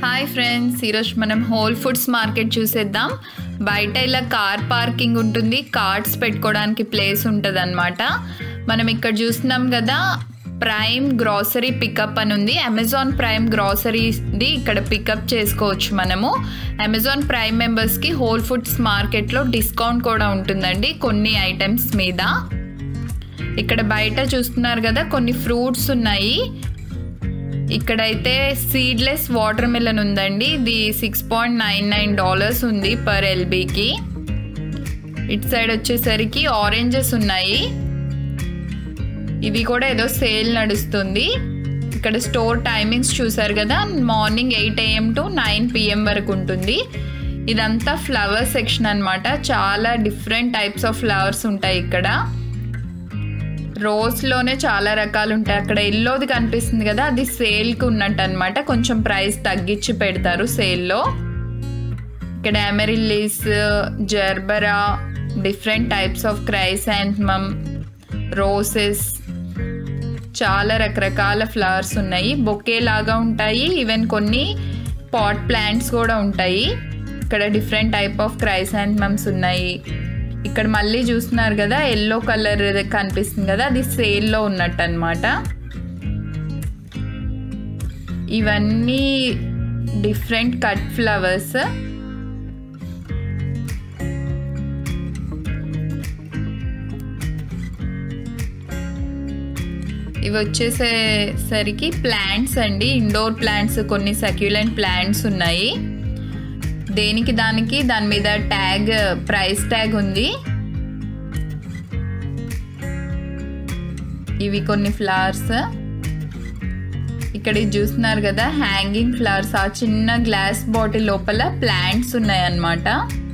hi friends ఈరోజు మనం whole foods market చూసేద్దాం బయట ఇలా కార్ పార్కింగ్ ఉంటుంది కార్డ్స్ పెట్టుకోవడానికి ప్లేస్ ఉంటుంది అనమాట మనం ఇక్కడ చూస్తున్నాం కదా ప్రైమ్ గ్రాసరీ పికప్ అని ఉంది అమెజాన్ ప్రైమ్ గ్రాసరీది ఇక్కడ పికప్ చేసుకోవచ్చు మనము అమెజాన్ ప్రైమ్ మెంబర్స్కి హోల్ ఫుడ్స్ మార్కెట్లో డిస్కౌంట్ కూడా ఉంటుందండి కొన్ని ఐటమ్స్ మీద ఇక్కడ బయట చూస్తున్నారు కదా కొన్ని ఫ్రూట్స్ ఉన్నాయి ఇక్కడైతే సీడ్లెస్ వాటర్ మిలన్ ఉందండి ఇది six point nine nine dollars ఉంది పర్ ఎల్బీకి ఇటు సైడ్ వచ్చేసరికి ఆరెంజెస్ ఉన్నాయి ఇది కూడా ఏదో సేల్ నడుస్తుంది ఇక్కడ స్టోర్ టైమింగ్స్ చూసారు కదా morning eight AM to nine PM వరకు ఉంటుంది ఇదంతా ఫ్లవర్ సెక్షన్ అనమాట చాలా డిఫరెంట్ టైప్స్ ఆఫ్ ఫ్లవర్స్ ఉంటాయి ఇక్కడ రోజ్లోనే చాలా రకాలు ఉంటాయి అక్కడ ఎల్లోది కనిపిస్తుంది కదా అది సేల్కి ఉన్నట్టు అనమాట కొంచెం ప్రైస్ తగ్గించి పెడతారు సేల్లో ఇక్కడ amaryllis gerbera different types of chrysanthemum roses చాలా రకరకాల ఫ్లవర్స్ ఉన్నాయి బొకే లాగా ఉంటాయి ఈవెన్ కొన్ని పాట్ ప్లాంట్స్ కూడా ఉంటాయి ఇక్కడ డిఫరెంట్ టైప్ ఆఫ్ క్రైసాంథమమ్స్ ఉన్నాయి ఇక్కడ మళ్ళీ చూస్తున్నారు కదా ఎల్లో కలర్ కనిపిస్తుంది కదా అది సేల్లో ఉన్నట్టు అనమాట ఇవన్నీ డిఫరెంట్ కట్ ఫ్లవర్స్ ఇవి వచ్చేసేసరికి ప్లాంట్స్ అండి ఇండోర్ ప్లాంట్స్ కొన్ని సక్యులెంట్ ప్లాంట్స్ ఉన్నాయి దేనికి దానికి దాని మీద ట్యాగ్ ప్రైస్ ట్యాగ్ ఉంది ఇవి కొన్ని ఫ్లవర్స్ ఇక్కడ చూస్తున్నారు కదా హ్యాంగింగ్ ఫ్లవర్స్ ఆ చిన్న గ్లాస్ బాటిల్ లోపల ప్లాంట్స్ ఉన్నాయన్నమాట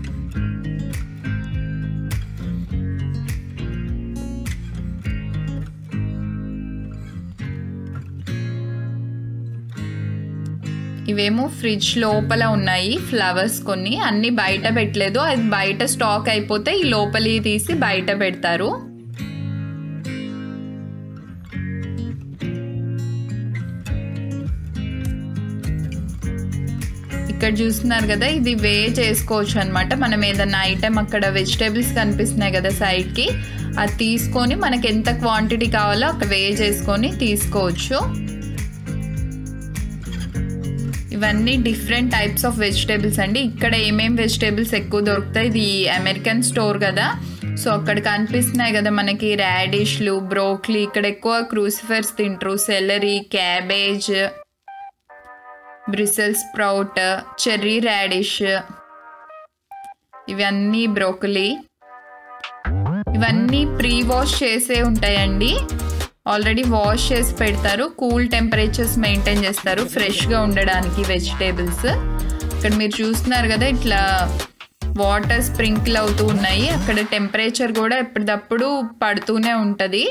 ఇవేమో ఫ్రిడ్జ్ లోపల ఉన్నాయి ఫ్లవర్స్ కొన్ని అన్ని బయట పెట్టలేదు అది బయట స్టాక్ అయిపోతే ఈ లోపలి తీసి బయట పెడతారు ఇక్కడ చూస్తున్నారు కదా ఇది వే చేసుకోవచ్చు అనమాట మనం ఏదన్నా ఐటెం అక్కడ వెజిటేబుల్స్ కనిపిస్తున్నాయి కదా సైడ్కి అది తీసుకొని మనకి ఎంత క్వాంటిటీ కావాలో అక్కడ వే చేసుకొని తీసుకోవచ్చు ఇవన్నీ డిఫరెంట్ టైప్స్ ఆఫ్ వెజిటేబుల్స్ అండి ఇక్కడ ఏమేమి వెజిటేబుల్స్ ఎక్కువ దొరుకుతాయి ఇది అమెరికన్ స్టోర్ కదా సో అక్కడ కనిపిస్తున్నాయి కదా మనకి రాడిష్లు బ్రోక్లీ ఇక్కడ ఎక్కువ క్రూసిఫర్స్ తింటారు celery cabbage brussel sprout cherry radish ఇవన్నీ బ్రోకలీ ఇవన్నీ ప్రీ వాష్ చేసే ఉంటాయండి ఆల్రెడీ వాష్ చేసి పెడతారు కూల్ టెంపరేచర్స్ మెయింటైన్ చేస్తారు ఫ్రెష్గా ఉండడానికి వెజిటేబుల్స్ ఇక్కడ మీరు చూస్తున్నారు కదా ఇట్లా వాటర్ స్ప్రింకిల్ అవుతూ ఉన్నాయి అక్కడ టెంపరేచర్ కూడా ఎప్పటికప్పుడు పడుతూనే ఉంటుంది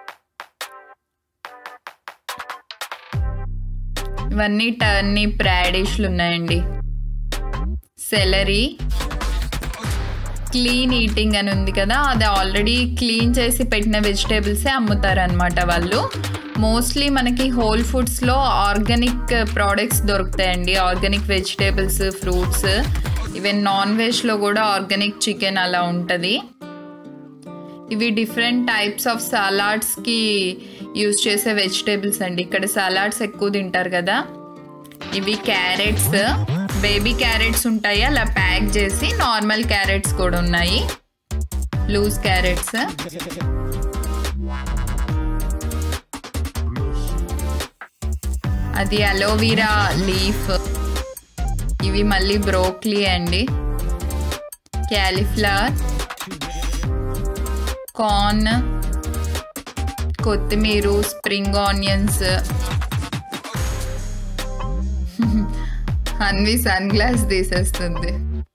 ఇవన్నీ టర్నిప్ రాడిష్లు ఉన్నాయండి సెలరీ క్లీన్ ఈటింగ్ అని ఉంది కదా అది ఆల్రెడీ క్లీన్ చేసి పెట్టిన వెజిటేబుల్సే అమ్ముతారనమాట వాళ్ళు మోస్ట్లీ మనకి హోల్ ఫుడ్స్లో ఆర్గానిక్ ప్రోడక్ట్స్ దొరుకుతాయండి organic vegetables fruits even non వెజ్లో కూడా ఆర్గానిక్ చికెన్ అలా ఉంటుంది ఇవి డిఫరెంట్ టైప్స్ ఆఫ్ సలాడ్స్కి యూజ్ చేసే వెజిటేబుల్స్ అండి ఇక్కడ సలాడ్స్ ఎక్కువ తింటారు కదా ఇవి క్యారెట్స్ బేబీ క్యారెట్స్ ఉంటాయి అలా ప్యాక్ చేసి నార్మల్ క్యారెట్స్ కూడా ఉన్నాయి లూజ్ క్యారెట్స్ అది అలోవీరా లీఫ్ ఇవి మళ్ళీ బ్రోక్లీ అండి క్యాలీఫ్లవర్ కార్న్ కొత్తిమీర స్ప్రింగ్ ఆనియన్స్ అన్వి సన్ గ్లాస్ తీసేస్తుంది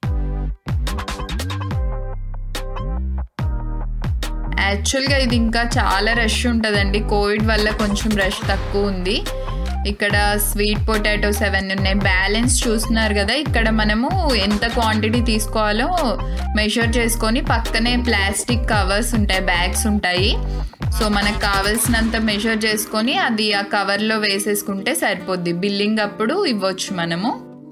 యాక్చువల్గా ఇది ఇంకా చాలా రష్ ఉంటుందండి కోవిడ్ వల్ల కొంచెం రష్ తక్కువ ఉంది ఇక్కడ స్వీట్ పొటాటోస్ అవన్నీ ఉన్నాయి బ్యాలెన్స్ చూస్తున్నారు కదా ఇక్కడ మనము ఎంత క్వాంటిటీ తీసుకోవాలో మెషర్ చేసుకొని పక్కనే ప్లాస్టిక్ కవర్స్ ఉంటాయి బ్యాగ్స్ ఉంటాయి సో మనకు కావాల్సినంత మెషర్ చేసుకొని అది ఆ కవర్లో వేసేసుకుంటే సరిపోద్ది బిల్లింగ్ అప్పుడు ఇవ్వచ్చు మనము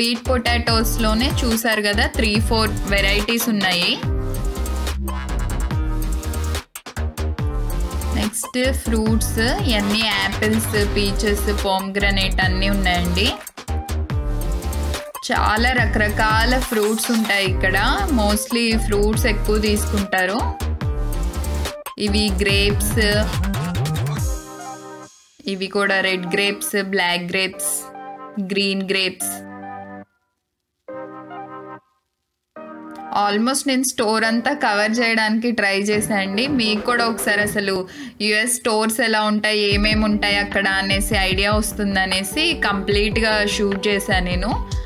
స్వీట్ పొటాటోస్లోనే చూసారు కదా త్రీ ఫోర్ వెరైటీస్ ఉన్నాయి నెక్స్ట్ ఫ్రూట్స్ ఇవన్నీ యాపిల్స్ పీచెస్ పోమ్గ్రనేట్ అన్నీ ఉన్నాయండి చాలా రకరకాల ఫ్రూట్స్ ఉంటాయి ఇక్కడ మోస్ట్లీ ఫ్రూట్స్ ఎక్కువ తీసుకుంటారు ఇవి గ్రేప్స్ ఇవి కూడా red grapes black grapes green grapes almost నేను స్టోర్ అంతా కవర్ చేయడానికి ట్రై చేశానండి మీకు కూడా ఒకసారి అసలు యుఎస్ స్టోర్స్ ఎలా ఉంటాయి ఏమేమి ఉంటాయి అక్కడ అనేసి ఐడియా వస్తుందనేసి కంప్లీట్గా షూట్ చేశాను నేను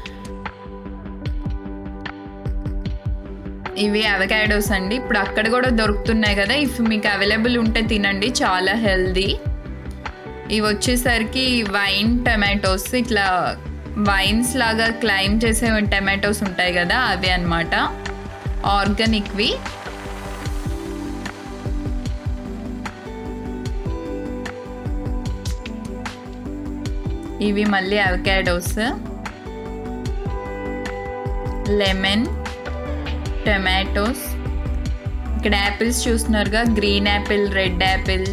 ఇవి అవకాడోస్ అండి ఇప్పుడు అక్కడ కూడా దొరుకుతున్నాయి కదా ఇఫ్ మీకు అవైలబుల్ ఉంటే తినండి చాలా హెల్దీ ఇవి వచ్చేసరికి వైన్ టమాటోస్ ఇట్లా వైన్స్ లాగా క్లైమ్ చేసే టమాటోస్ ఉంటాయి కదా అవి అనమాట ఆర్గానిక్వి ఇవి మళ్ళీ అవకాడోస్ లెమన్ టమాటోస్ ఇక్కడ యాపిల్స్ చూస్తున్నారుగా green apple red apple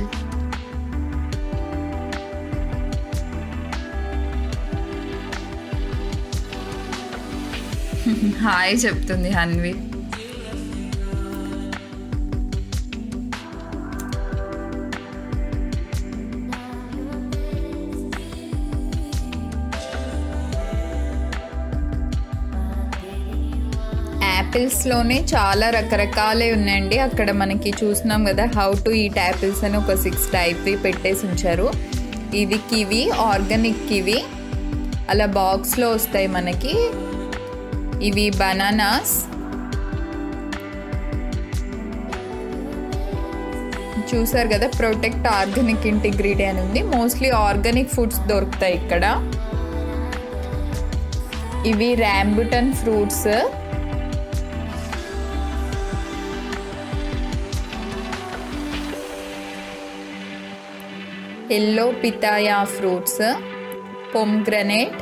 hi చెప్తుంది హన్వి యాపిల్స్లోనే చాలా రకరకాలే ఉన్నాయండి అక్కడ మనకి చూస్తున్నాం కదా హౌ టు ఈట్ యాపిల్స్ అని ఒక సిక్స్ టైప్వి పెట్టేసి ఉంచారు ఇది కివి ఆర్గానిక్ కివి అలా బాక్స్లో వస్తాయి మనకి ఇవి బనానాస్ చూసారు కదా ప్రొటెక్ట్ ఆర్గానిక్ ఇంటిగ్రిటీ అని ఉంది మోస్ట్లీ ఆర్గానిక్ ఫుడ్స్ దొరుకుతాయి ఇక్కడ ఇవి rambutan fruits yellow pitaya fruits pomegranate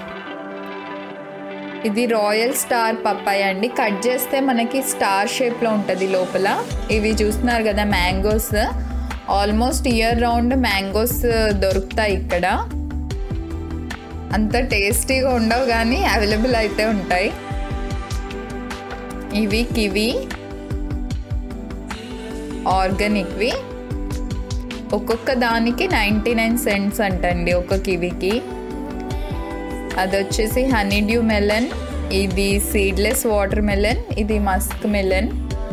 ఇది రాయల్ స్టార్ పప్పాయ అండి కట్ చేస్తే మనకి స్టార్ షేప్లో ఉంటుంది లోపల ఇవి చూస్తున్నారు కదా mangoes almost year round mangoes దొరుకుతాయి ఇక్కడ అంత టేస్టీగా ఉండవు కానీ అవైలబుల్ అయితే ఉంటాయి ఇవి కివి ఆర్గానిక్వి ఒక్కొక్క దానికి నైంటీ నైన్ సెంట్స్ అంటండి ఒక కివికి అది వచ్చేసి హనీ డ్యూ మెలన్ ఇది సీడ్లెస్ వాటర్ మెలన్ ఇది మస్క్ మెలన్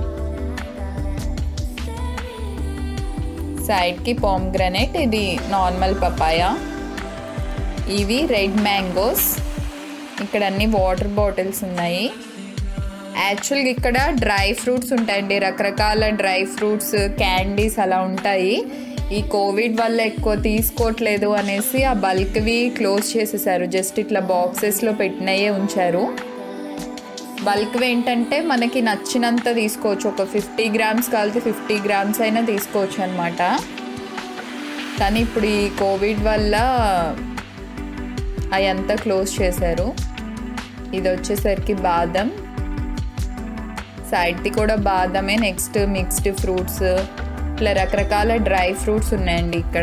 సైడ్కి పామ్గ్రనైట్ ఇది నార్మల్ పపాయ ఇవి రెడ్ మ్యాంగోస్ ఇక్కడ అన్ని వాటర్ బాటిల్స్ ఉన్నాయి యాక్చువల్గా ఇక్కడ డ్రై ఫ్రూట్స్ ఉంటాయండి రకరకాల డ్రై ఫ్రూట్స్ క్యాండీస్ అలా ఉంటాయి ఈ కోవిడ్ వల్ల ఎక్కువ తీసుకోవట్లేదు అనేసి ఆ బల్క్వి క్లోజ్ చేసేసారు జస్ట్ ఇట్లా బాక్సెస్లో పెట్టినయే ఉంచారు బల్క్ ఏంటంటే మనకి నచ్చినంత తీసుకోవచ్చు ఒక ఫిఫ్టీ గ్రామ్స్ కలిసి ఫిఫ్టీ గ్రామ్స్ అయినా తీసుకోవచ్చు అనమాట కానీ ఇప్పుడు ఈ కోవిడ్ వల్ల అవంతా క్లోజ్ చేశారు ఇది వచ్చేసరికి బాదం సైడ్ది కూడా బాదమే నెక్స్ట్ మిక్స్డ్ ఫ్రూట్స్ ఇట్లా రకరకాల డ్రై ఫ్రూట్స్ ఉన్నాయండి ఇక్కడ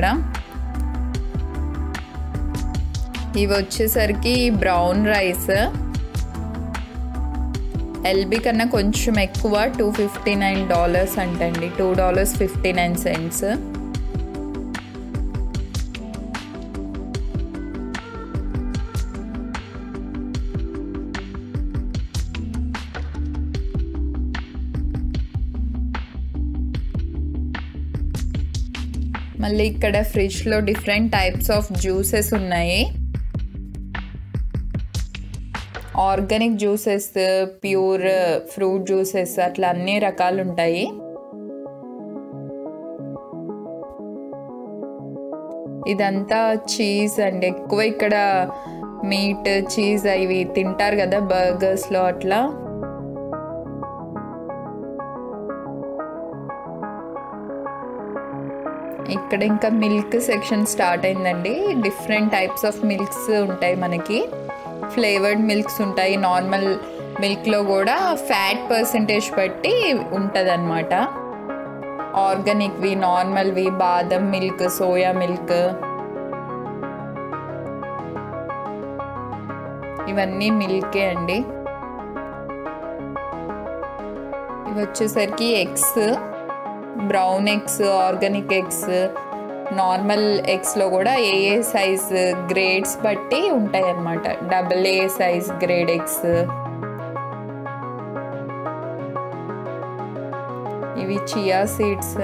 ఇవి వచ్చేసరికి బ్రౌన్ రైస్ ఎల్బీ కన్నా కొంచెం ఎక్కువ టూ ఫిఫ్టీ నైన్ డాలర్స్ అంటండి two dollars fifty nine cents మళ్ళీ ఇక్కడ ఫ్రిడ్జ్లో డిఫరెంట్ టైప్స్ ఆఫ్ జ్యూసెస్ ఉన్నాయి organic juices pure fruit juices అట్లా అన్ని రకాలు ఉంటాయి ఇదంతా చీజ్ అండి ఎక్కువ ఇక్కడ మీట్ చీజ్ అవి తింటారు కదా బర్గర్స్లో అట్లా ఇక్కడ ఇంకా మిల్క్ సెక్షన్ స్టార్ట్ అయిందండి డిఫరెంట్ టైప్స్ ఆఫ్ మిల్క్స్ ఉంటాయి మనకి ఫ్లేవర్డ్ మిల్క్స్ ఉంటాయి నార్మల్ మిల్క్లో కూడా ఫ్యాట్ పర్సంటేజ్ బట్టి ఉంటుంది అనమాట ఆర్గానిక్వి నార్మల్వి బాదం మిల్క్ సోయా మిల్క్ ఇవన్నీ మిల్కే అండి ఇవి వచ్చేసరికి eggs brown eggs organic eggs normal ఎగ్స్లో కూడా ఏ ఏ సైజ్ గ్రేడ్స్ బట్టి ఉంటాయి అన్నమాట double A size grade eggs ఇవి చియా సీడ్స్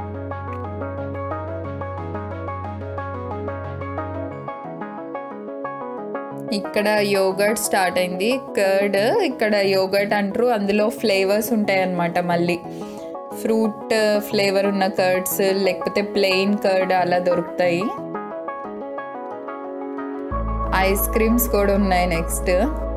ఇక్కడ యోగర్ట్ స్టార్ట్ అయింది కర్డ్ ఇక్కడ యోగర్ట్ అంటారు అందులో ఫ్లేవర్స్ ఉంటాయి అన్నమాట మళ్ళీ ఫ్రూట్ ఫ్లేవర్ ఉన్న కర్డ్స్ లేకపోతే ప్లెయిన్ కర్డ్ అలా దొరుకుతాయి ఐస్ క్రీమ్స్ కూడా ఉన్నాయి నెక్స్ట్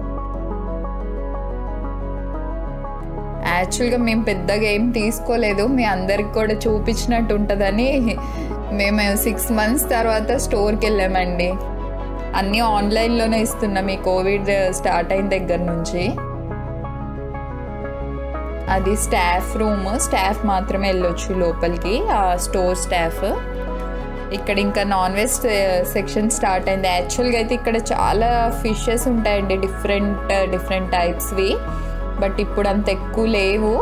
యాక్చువల్గా మేము పెద్దగా ఏం తీసుకోలేదు మీ అందరికి కూడా చూపించినట్టు ఉంటుందని మేము సిక్స్ మంత్స్ తర్వాత స్టోర్కి వెళ్ళామండి అన్నీ ఆన్లైన్లోనే ఇస్తున్నాం ఈ కోవిడ్ స్టార్ట్ అయిన దగ్గర నుంచి అది స్టాఫ్ రూమ్ స్టాఫ్ మాత్రమే వెళ్ళొచ్చు లోపలికి ఆ స్టోర్ స్టాఫ్ ఇక్కడ ఇంకా నాన్ వెజ్ సెక్షన్ స్టార్ట్ అయింది యాక్చువల్గా అయితే ఇక్కడ చాలా ఫిషెస్ ఉంటాయండి డిఫరెంట్ డిఫరెంట్ టైప్స్వి బట్ ఇప్పుడు అంత ఎక్కువ లేవు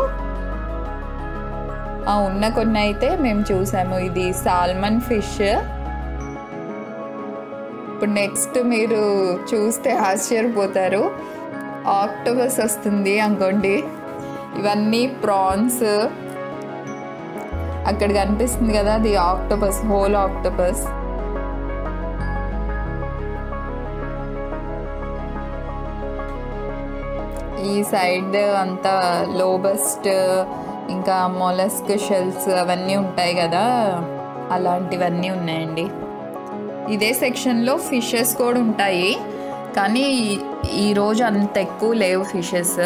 ఉన్న కొన్ని అయితే మేము చూసాము ఇది సాల్మన్ ఫిష్ ఇప్పుడు నెక్స్ట్ మీరు చూస్తే ఆశ్చర్యపోతారు ఆక్టోబస్ వస్తుంది అనుకోండి ఇవన్నీ ప్రాన్స్ అక్కడ కనిపిస్తుంది కదా అది ఆక్టోపస్ హోల్ ఆక్టోపస్ ఈ సైడ్ అంతా లోబస్ట్ ఇంకా మొలస్క్ షెల్స్ అవన్నీ ఉంటాయి కదా అలాంటివన్నీ ఉన్నాయండి ఇదే సెక్షన్లో ఫిషెస్ కూడా ఉంటాయి కానీ ఈరోజు అంత ఎక్కువ లేవు ఫిషెస్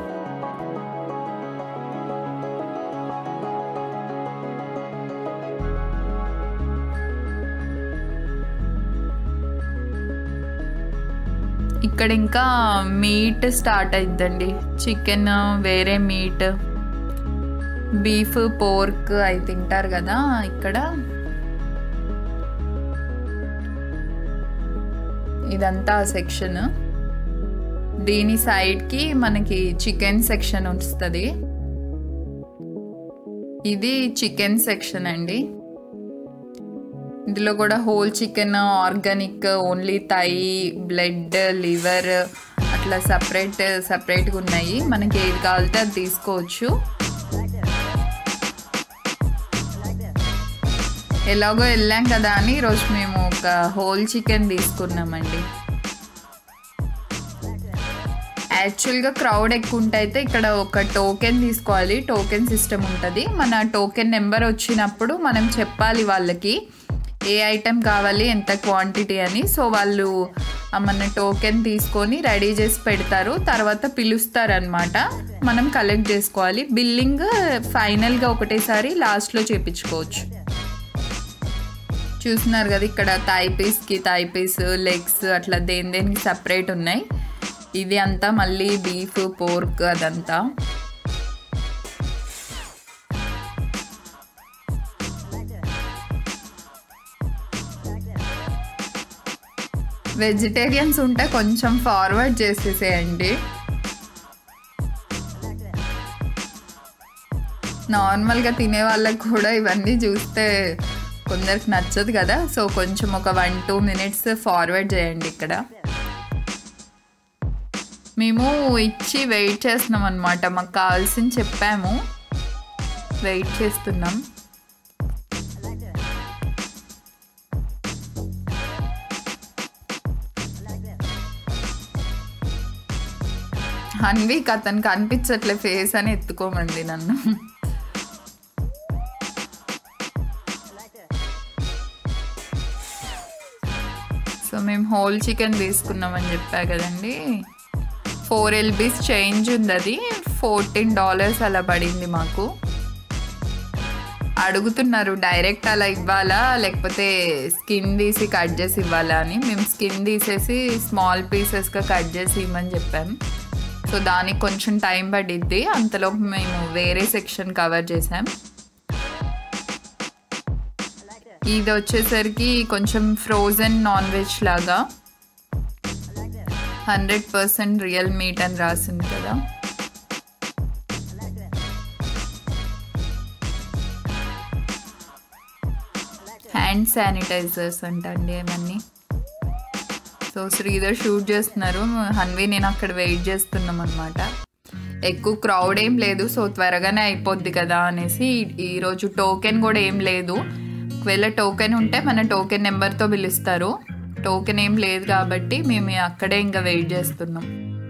ఇక్కడ ఇంకా మీట్ స్టార్ట్ అయిద్దండి చికెన్ వేరే మీట్ బీఫ్ పోర్క్ అవి తింటారు కదా ఇక్కడ ఇదంతా సెక్షన్ దీని సైడ్కి మనకి చికెన్ సెక్షన్ వస్తుంది ఇది చికెన్ సెక్షన్ అండి ఇందులో కూడా whole chicken organic only thigh blood liver అట్లా సపరేట్ సపరేట్గా ఉన్నాయి మనకి ఏది కావాలితే అది తీసుకోవచ్చు ఎలాగో వెళ్ళాం కదా అని ఈరోజు మేము ఒక హోల్ చికెన్ తీసుకున్నామండి యాక్చువల్గా క్రౌడ్ ఎక్కువ ఉంటే అయితే ఇక్కడ ఒక టోకెన్ తీసుకోవాలి టోకెన్ సిస్టమ్ ఉంటుంది మన టోకెన్ నెంబర్ వచ్చినప్పుడు మనం చెప్పాలి వాళ్ళకి ఏ ఐటెం కావాలి ఎంత క్వాంటిటీ అని సో వాళ్ళు మన టోకెన్ తీసుకొని రెడీ చేసి పెడతారు తర్వాత పిలుస్తారు అనమాట మనం కలెక్ట్ చేసుకోవాలి బిల్లింగ్ ఫైనల్గా ఒకటేసారి లాస్ట్లో చేపించుకోవచ్చు చూస్తున్నారు కదా ఇక్కడ థై పీస్కి థై పీస్ లెగ్స్ అట్లా దేని దేనికి సపరేట్ ఉన్నాయి ఇది అంతా మళ్ళీ బీఫ్ పోర్క్ అదంతా వెజిటేరియన్స్ ఉంటే కొంచెం ఫార్వర్డ్ చేసేసేయండి నార్మల్గా తినే వాళ్ళకి కూడా ఇవన్నీ చూస్తే కొందరికి నచ్చదు కదా సో కొంచెం ఒక వన్ టూ మినిట్స్ ఫార్వర్డ్ చేయండి ఇక్కడ మేము ఇచ్చి వెయిట్ చేస్తున్నాం అనమాట మాకు కావాల్సింది చెప్పాము వెయిట్ చేస్తున్నాం హన్వీక్ అతనికి అనిపించట్లే ఫేస్ అని ఎత్తుకోమంది నన్ను సో మేము హోల్ చికెన్ తీసుకున్నామని చెప్పా కదండి ఫోర్ ఎల్బీస్ చేంజ్ ఉంది అది ఫోర్టీన్ డాలర్స్ అలా పడింది మాకు అడుగుతున్నారు డైరెక్ట్ అలా ఇవ్వాలా లేకపోతే స్కిన్ తీసి కట్ చేసి ఇవ్వాలా అని మేము స్కిన్ తీసేసి స్మాల్ పీసెస్గా కట్ చేసి ఇవ్వమని చెప్పాం సో దానికి కొంచెం టైం పడిద్ది అంతలోపు మేము వేరే సెక్షన్ కవర్ చేసాం ఇది వచ్చేసరికి కొంచెం ఫ్రోజన్ నాన్ వెజ్ లాగా హండ్రెడ్ పర్సెంట్ రియల్ మీట్ అని రాసింది కదా హ్యాండ్ శానిటైజర్స్ అంటండి అవన్నీ సో శ్రీధర్ షూట్ చేస్తున్నారు హన్వి నేను అక్కడ వెయిట్ చేస్తున్నాం అనమాట ఎక్కువ క్రౌడ్ ఏం లేదు సో త్వరగానే అయిపోద్ది కదా అనేసి ఈరోజు టోకెన్ కూడా ఏం లేదు ఒకవేళ టోకెన్ ఉంటే మన టోకెన్ నెంబర్తో పిలుస్తారు టోకెన్ ఏం లేదు కాబట్టి మేము అక్కడే ఇంకా వెయిట్ చేస్తున్నాం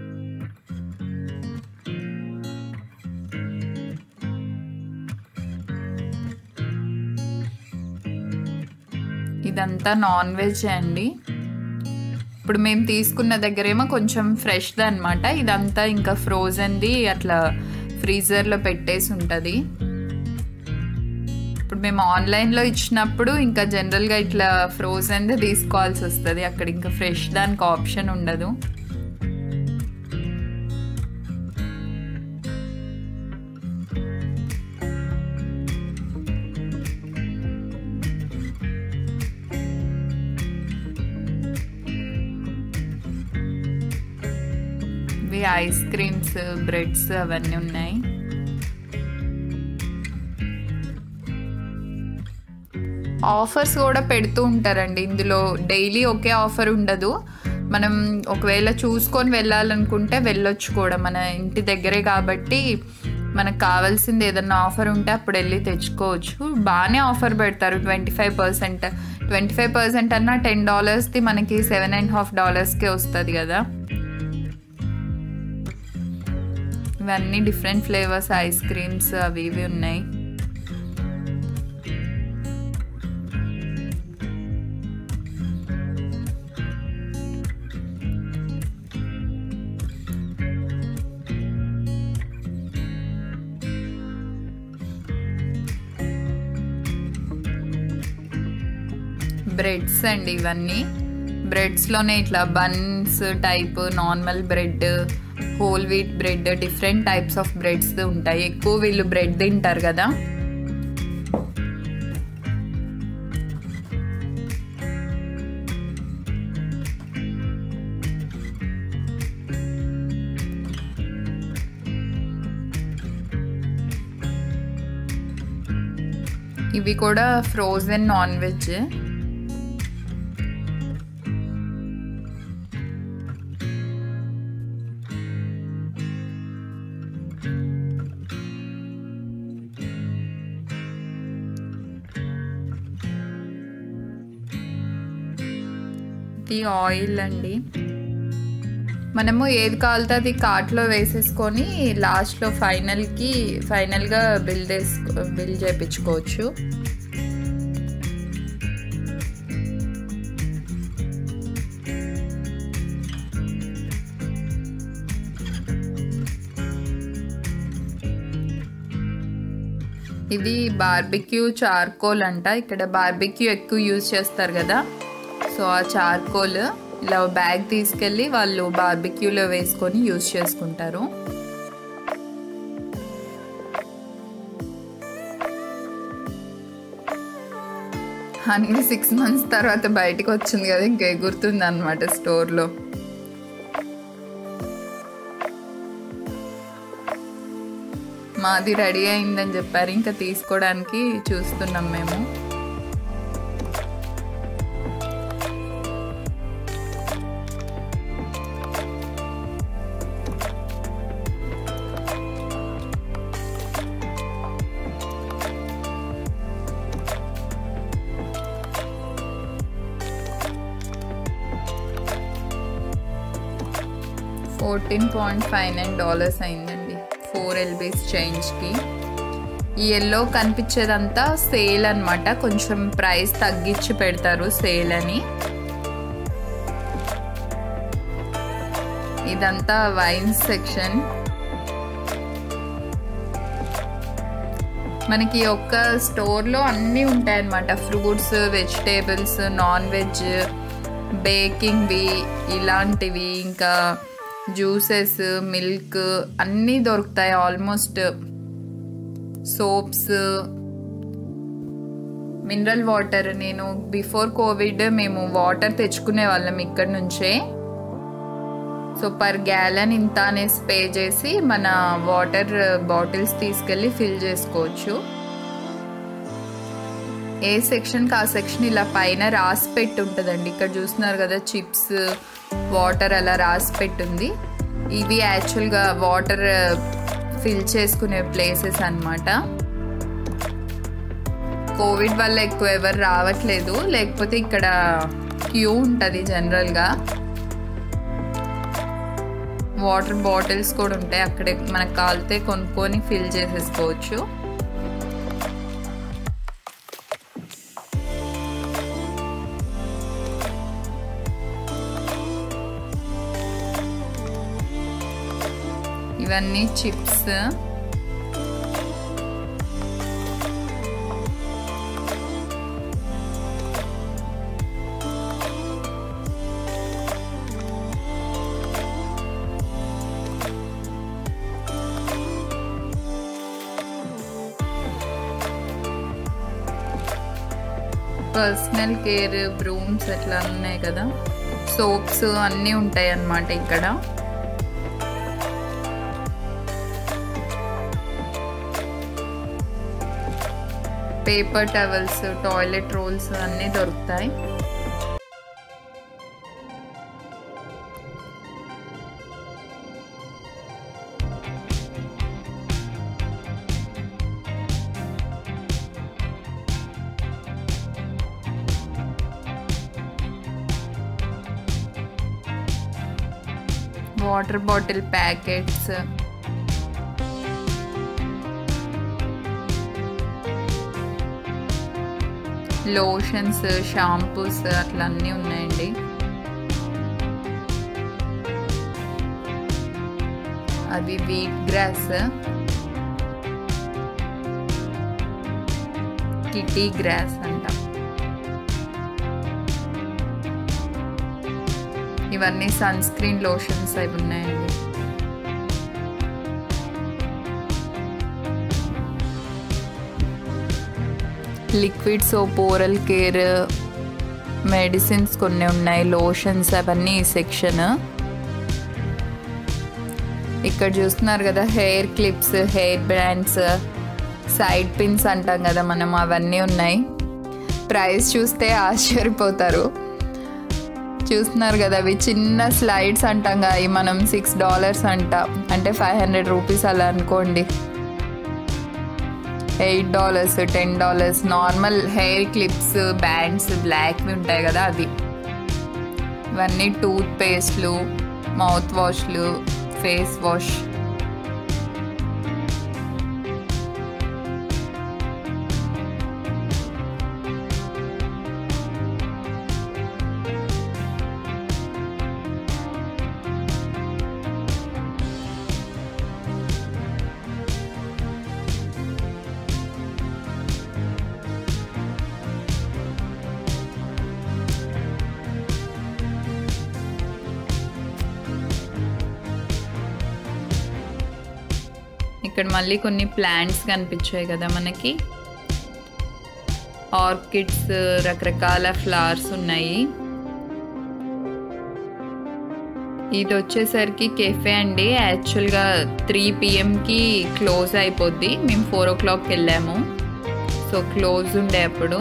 ఇదంతా నాన్ వెజ్ అండి ఇప్పుడు మేము తీసుకున్న దగ్గరేమో కొంచెం ఫ్రెష్ది అనమాట ఇదంతా ఇంకా ఫ్రోజన్ది అట్లా ఫ్రీజర్లో పెట్టేసి ఉంటుంది ఇప్పుడు మేము ఆన్లైన్లో ఇచ్చినప్పుడు ఇంకా జనరల్గా ఇట్లా ఫ్రోజన్ది తీసుకోవాల్సి వస్తుంది అక్కడ ఇంకా ఫ్రెష్ దానికి ఆప్షన్ ఉండదు ఇవి ఐస్ క్రీమ్స్ బ్రెడ్స్ అవన్నీ ఉన్నాయి ఆఫర్స్ కూడా పెడుతూ ఉంటారండి ఇందులో డైలీ ఒకే ఆఫర్ ఉండదు మనం ఒకవేళ చూసుకొని వెళ్ళాలనుకుంటే వెళ్ళొచ్చు కూడా మన ఇంటి దగ్గరే కాబట్టి మనకు కావాల్సింది ఏదన్నా ఆఫర్ ఉంటే అప్పుడు వెళ్ళి తెచ్చుకోవచ్చు బాగానే ఆఫర్ పెడతారు twenty five percent twenty five percent అన్నా టెన్ డాలర్స్ది మనకి సెవెన్ అండ్ హాఫ్ డాలర్స్కే వస్తుంది కదా ఇవన్నీ డిఫరెంట్ ఫ్లేవర్స్ ఐస్ క్రీమ్స్ అవి ఇవి ఉన్నాయి బ్రెడ్స్ అండి ఇవన్నీ బ్రెడ్స్లోనే ఇట్లా buns type normal bread whole wheat bread different types of breads ఉంటాయి ఎక్కువ వీళ్ళు బ్రెడ్ తింటారు కదా ఇవి కూడా ఫ్రోజన్ నాన్ వెజ్ ఇది ఆయిల్ అండి మనము ఏది కావాలితే అది కార్ట్లో వేసేసుకొని లాస్ట్లో ఫైనల్కి ఫైనల్గా బిల్ చేసుకో బిల్ చేయించుకోవచ్చు ఇది బార్బిక్యూ చార్కోల్ అంట ఇక్కడ బార్బిక్యూ ఎక్కువ యూజ్ చేస్తారు కదా సో ఆ చార్కోల్ ఇలా బ్యాగ్ తీసుకెళ్ళి వాళ్ళు బార్బిక్యూలో వేసుకొని యూజ్ చేసుకుంటారు అన్ని సిక్స్ మంత్స్ తర్వాత బయటకు వచ్చింది కదా ఇంకా ఎగురుతుంది అనమాట స్టోర్లో మాది రెడీ అయిందని చెప్పారు ఇంకా తీసుకోవడానికి చూస్తున్నాం మేము fourteen point five nine dollars అయిందండి ఫోర్ ఎల్బీస్ చేంజ్కి ఈ ఎల్లో కనిపించేదంతా సేల్ అనమాట కొంచెం ప్రైస్ తగ్గించి పెడతారు సేల్ అని ఇదంతా వైన్స్ సెక్షన్ మనకి ఒక్క స్టోర్లో అన్నీ ఉంటాయన్నమాట ఫ్రూట్స్ వెజిటేబుల్స్ నాన్ వెజ్ బేకింగ్వి ఇలాంటివి ఇంకా జ్యూసెస్ మిల్క్ అన్నీ దొరుకుతాయి ఆల్మోస్ట్ సోప్స్ మినరల్ వాటర్ నేను బిఫోర్ కోవిడ్ మేము వాటర్ తెచ్చుకునే వాళ్ళం ఇక్కడ నుంచే సో పర్ గ్యాలన్ ఇంత అనేసి పే చేసి మన వాటర్ బాటిల్స్ తీసుకెళ్ళి ఫిల్ చేసుకోవచ్చు ఏ సెక్షన్కి ఆ సెక్షన్ ఇలా పైన రాసి పెట్టి ఉంటుందండి ఇక్కడ చూస్తున్నారు కదా చిప్స్ వాటర్ అలా రాసి పెట్టుంది ఇవి యాక్చువల్గా వాటర్ ఫిల్ చేసుకునే ప్లేసెస్ అనమాట కోవిడ్ వల్ల ఎక్కువ ఎవరు రావట్లేదు లేకపోతే ఇక్కడ క్యూ ఉంటుంది జనరల్గా వాటర్ బాటిల్స్ కూడా ఉంటాయి అక్కడే మనకు కాలితే కొనుక్కొని ఫిల్ చేసేసుకోవచ్చు ఇవన్నీ చిప్స్ పర్సనల్ కేర్ బ్రూమ్స్ అట్లా ఉన్నాయి కదా సోప్స్ అన్నీ ఉంటాయి అన్నమాట ఇక్కడ పేపర్ టవల్స్ టాయిలెట్ రోల్స్ అన్నీ దొరుకుతాయి water bottle packets lotions shampoos అట్లా అన్నీ ఉన్నాయండి అది వీట్ గ్రాస్ కిటీ గ్రాస్ అంట ఇవన్నీ సన్ స్క్రీన్ లోషన్స్ అవి ఉన్నాయండి liquid soap oral care medicines కొన్ని ఉన్నాయి లోషన్స్ అవన్నీ ఈ సెక్షన్ ఇక్కడ చూస్తున్నారు కదా hair clips hair bands side pins అంటాం కదా మనం అవన్నీ ఉన్నాయి ప్రైస్ చూస్తే ఆశ్చర్యపోతారు చూస్తున్నారు కదా అవి చిన్న స్లైడ్స్ అంటాం కదా అవి మనం సిక్స్ డాలర్స్ అంట అంటే ఫైవ్ హండ్రెడ్ రూపీస్ అలా అనుకోండి eight dollars ten dollars normal hair clips bands బ్లాక్వి ఉంటాయి కదా అవి ఇవన్నీ టూత్ పేస్ట్లు మౌత్ వాష్లు ఫేస్ వాష్ ఇక్కడ మళ్ళీ కొన్ని ప్లాంట్స్ కనిపించాయి కదా మనకి ఆర్కిడ్స్ రకరకాల ఫ్లవర్స్ ఉన్నాయి ఇది వచ్చేసరికి కెఫే అండి యాక్చువల్గా త్రీ పిఎంకి క్లోజ్ అయిపోద్ది మేము ఫోర్ ఓ క్లాక్కి వెళ్ళాము సో క్లోజ్ ఉండే అప్పుడు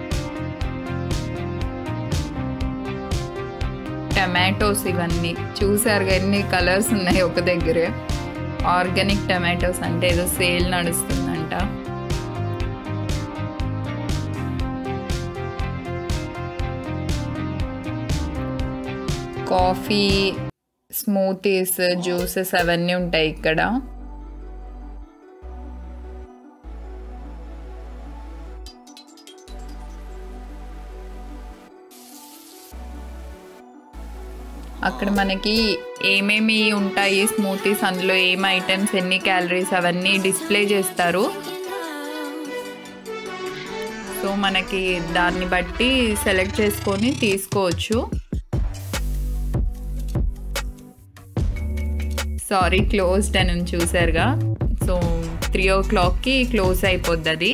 టమాటోస్ ఇవన్నీ చూసారు ఎన్ని కలర్స్ ఉన్నాయి ఒక దగ్గరే ఆర్గానిక్ టమాటోస్ అంటే ఏదో సేల్ నడుస్తుందంట కాఫీ స్మూతీస్ జ్యూసెస్ అవన్నీ ఉంటాయి ఇక్కడ అక్కడ మనకి ఏమేమి ఉంటాయి స్మూతీస్ అందులో ఏం ఐటమ్స్ ఎన్ని క్యాలరీస్ అవన్నీ డిస్ప్లే చేస్తారు సో మనకి దాన్ని బట్టి సెలెక్ట్ చేసుకొని తీసుకోవచ్చు సారీ క్లోజ్డ్ అని చూసారుగా సో త్రీ ఓ క్లాక్కి క్లోజ్ అయిపోద్ది అది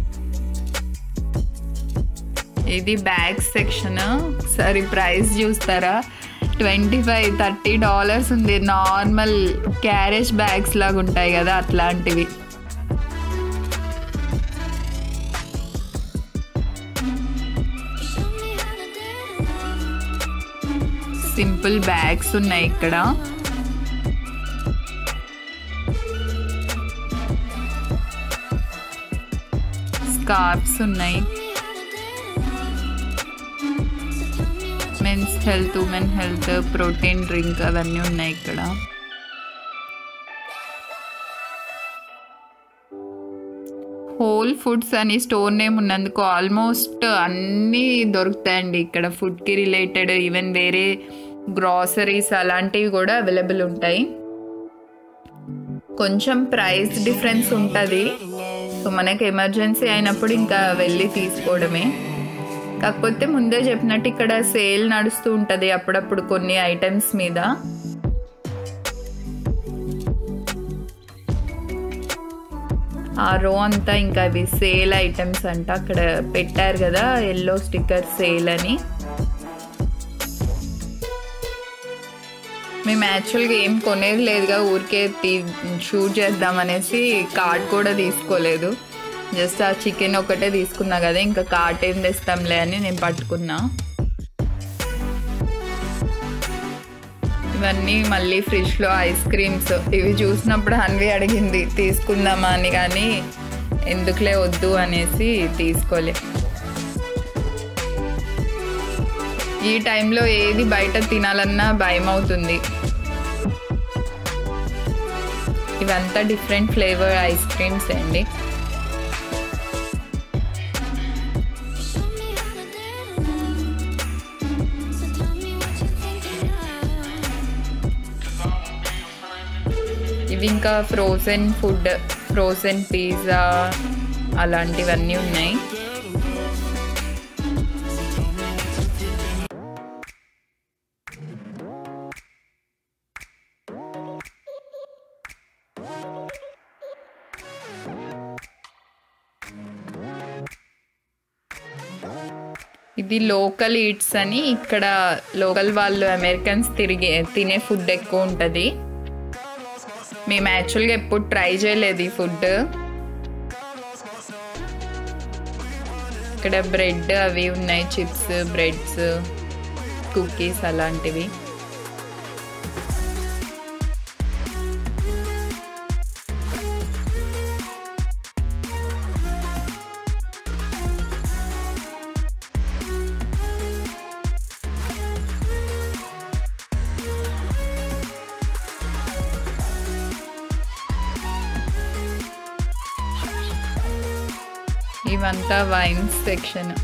ఇది బ్యాగ్స్ సెక్షన్ సరే ప్రైస్ చూస్తారా ట్వంటీ ఫైవ్ థర్టీ డాలర్స్ ఉంది నార్మల్ క్యారేజ్ బ్యాగ్స్ లాగా ఉంటాయి కదా అట్లాంటివి సింపుల్ బ్యాగ్స్ ఉన్నాయి ఇక్కడ స్కార్ఫ్స్ ఉన్నాయి men's health women health protein drink అవన్నీ ఉన్నాయి ఇక్కడ హోల్ ఫుడ్స్ అని స్టోర్ నేమ్ ఉన్నందుకు ఆల్మోస్ట్ అన్నీ దొరుకుతాయండి ఇక్కడ ఫుడ్కి రిలేటెడ్ ఈవెన్ వేరే గ్రాసరీస్ అలాంటివి కూడా అవైలబుల్ ఉంటాయి కొంచెం ప్రైస్ డిఫరెన్స్ ఉంటుంది సో మనకి ఎమర్జెన్సీ అయినప్పుడు ఇంకా వెళ్ళి తీసుకోవడమే కాకపోతే ముందే చెప్పినట్టు ఇక్కడ సేల్ నడుస్తూ ఉంటుంది అప్పుడప్పుడు కొన్ని ఐటమ్స్ మీద ఆ రో అంతా ఇంకా అవి సేల్ ఐటమ్స్ అంట అక్కడ పెట్టారు కదా ఎల్లో స్టిక్కర్ సేల్ అని మేము యాక్చువల్గా ఏం కొనేది లేదుగా ఊరికే తీ షూట్ చేద్దామనేసి కార్డ్ కూడా తీసుకోలేదు జస్ట్ ఆ చికెన్ ఒకటే తీసుకున్నా కదా ఇంకా కార్ట్ ఏం తెస్తాంలే అని నేను పట్టుకున్నా ఇవన్నీ మళ్ళీ ఫ్రిడ్జ్లో ఐస్ క్రీమ్స్ ఇవి చూసినప్పుడు హన్వి అడిగింది తీసుకుందామా అని కానీ ఎందుకులే వద్దు అనేసి తీసుకోలే ఈ టైంలో ఏది బయట తినాలన్నా భయం అవుతుంది ఇవంతా డిఫరెంట్ ఫ్లేవర్ ఐస్ క్రీమ్స్ అండి ఇవి ఇంకా ఫ్రోజన్ ఫుడ్ ఫ్రోజన్ పిజ్జా అలాంటివన్నీ ఉన్నాయి ఇది లోకల్ ఈట్స్ అని ఇక్కడ లోకల్ వాళ్ళు అమెరికన్స్ తిరిగి తినే ఫుడ్ ఎక్కువ ఉంటుంది మేము యాక్చువల్గా ఎప్పుడు ట్రై చేయలేదు ఈ ఫుడ్ ఇక్కడ బ్రెడ్ అవి ఉన్నాయి చిప్స్ బ్రెడ్స్ కుకీస్ అలాంటివి ఇవంతా వైన్స్ సెక్షన్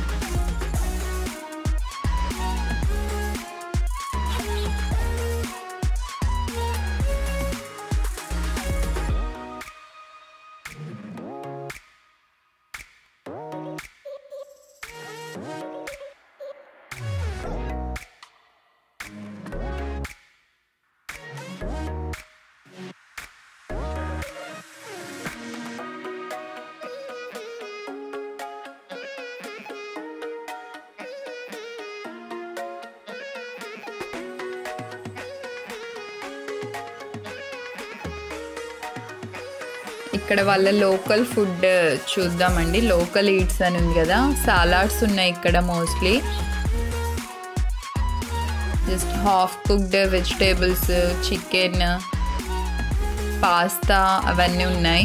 ఇక్కడ వాళ్ళ లోకల్ ఫుడ్ చూద్దామండి లోకల్ ఈట్స్ అని ఉంది కదా సాలాడ్స్ ఉన్నాయి ఇక్కడ mostly just half cooked vegetables chicken pasta అవన్నీ ఉన్నాయి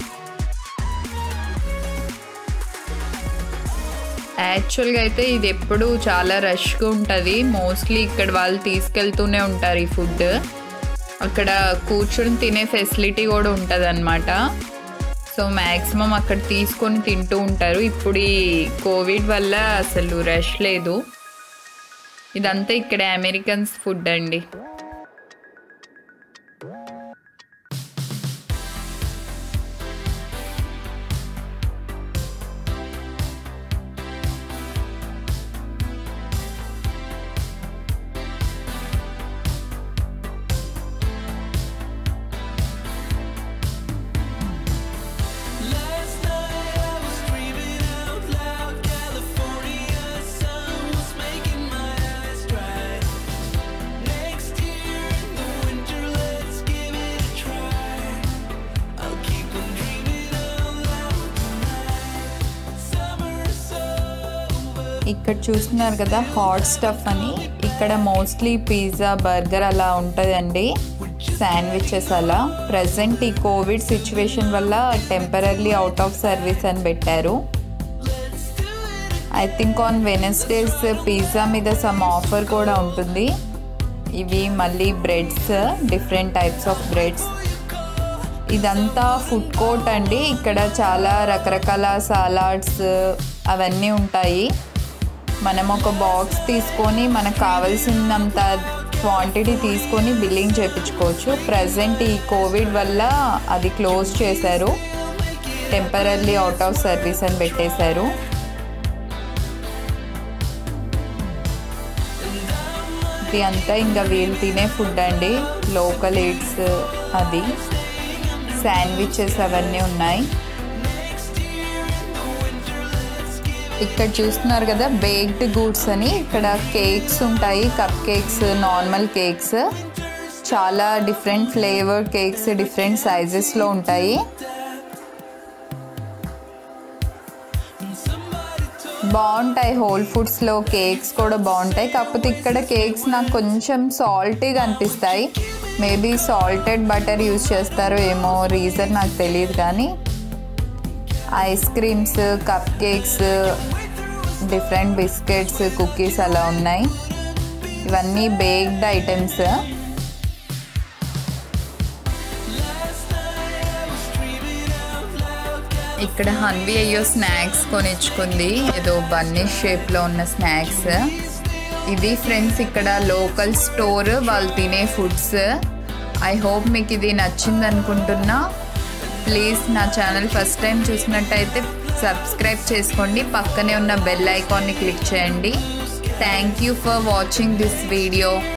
యాక్చువల్గా అయితే ఇది ఎప్పుడు చాలా రష్గా ఉంటుంది మోస్ట్లీ ఇక్కడ వాళ్ళు తీసుకెళ్తూనే ఉంటారు ఈ ఫుడ్ అక్కడ కూర్చొని తినే ఫెసిలిటీ కూడా ఉంటుంది అనమాట సో మ్యాక్సిమం అక్కడ తీసుకొని తింటూ ఉంటారు ఇప్పుడు ఈ కోవిడ్ వల్ల అసలు రష్ లేదు ఇదంతా ఇక్కడ అమెరికన్స్ ఫుడ్ అండి ఇక్కడ చూస్తున్నారు కదా హాట్ స్టఫ్ అని ఇక్కడ మోస్ట్లీ పిజ్జా బర్గర్ అలా ఉంటుందండి శాండ్విచెస్ అలా ప్రజెంట్ ఈ కోవిడ్ సిచ్యువేషన్ వల్ల టెంపరీ అవుట్ ఆఫ్ సర్వీస్ అని పెట్టారు I think on Wednesdays pizza మీద సమ్ ఆఫర్ కూడా ఉంటుంది ఇవి మళ్ళీ breads different types of breads ఇదంతా ఫుడ్ కోర్ట్ అండి ఇక్కడ చాలా రకరకాల సలాడ్స్ అవన్నీ ఉంటాయి మనం ఒక బాక్స్ తీసుకొని మనకు కావాల్సినంత క్వాంటిటీ తీసుకొని బిల్లింగ్ చేయించుకోవచ్చు ప్రజెంట్ ఈ కోవిడ్ వల్ల అది క్లోజ్ చేశారు టెంపరీ అవుట్ ఆఫ్ సర్వీస్ అని పెట్టేశారు ఇది అంతా ఇంకా వీళ్ళు తినే ఫుడ్ అండి లోకల్ ఎయిడ్స్ అది శాండ్విచెస్ అవన్నీ ఉన్నాయి ఇక్కడ చూస్తున్నారు కదా బేక్డ్ గూడ్స్ అని ఇక్కడ కేక్స్ ఉంటాయి కప్ కేక్స్ నార్మల్ కేక్స్ చాలా డిఫరెంట్ ఫ్లేవర్డ్ కేక్స్ డిఫరెంట్ సైజెస్లో ఉంటాయి బాగుంటాయి హోల్ ఫుడ్స్లో కేక్స్ కూడా బాగుంటాయి కాకపోతే ఇక్కడ కేక్స్ నాకు కొంచెం సాల్టీగా అనిపిస్తాయి మేబీ సాల్టెడ్ బటర్ యూజ్ చేస్తారో ఏమో రీజన్ నాకు తెలియదు కానీ ice creams cupcakes different biscuits cookies అలా ఉన్నాయి ఇవన్నీ బేక్డ్ ఐటమ్స్ ఇక్కడ హన్వి అయ్యో స్నాక్స్ కొనిచ్చుకుంది ఏదో బన్నీ షేప్లో ఉన్న స్నాక్స్ ఇది ఫ్రెండ్స్ ఇక్కడ లోకల్ స్టోర్ వాళ్ళు తినే ఫుడ్స్ ఐ హోప్ మీకు ఇది నచ్చింది అనుకుంటున్నా ప్లీజ్ నా ఛానల్ ఫస్ట్ టైం చూసినట్టయితే సబ్స్క్రైబ్ చేసుకోండి పక్కనే ఉన్న బెల్ ఐకాన్ని క్లిక్ చేయండి thank you for watching this video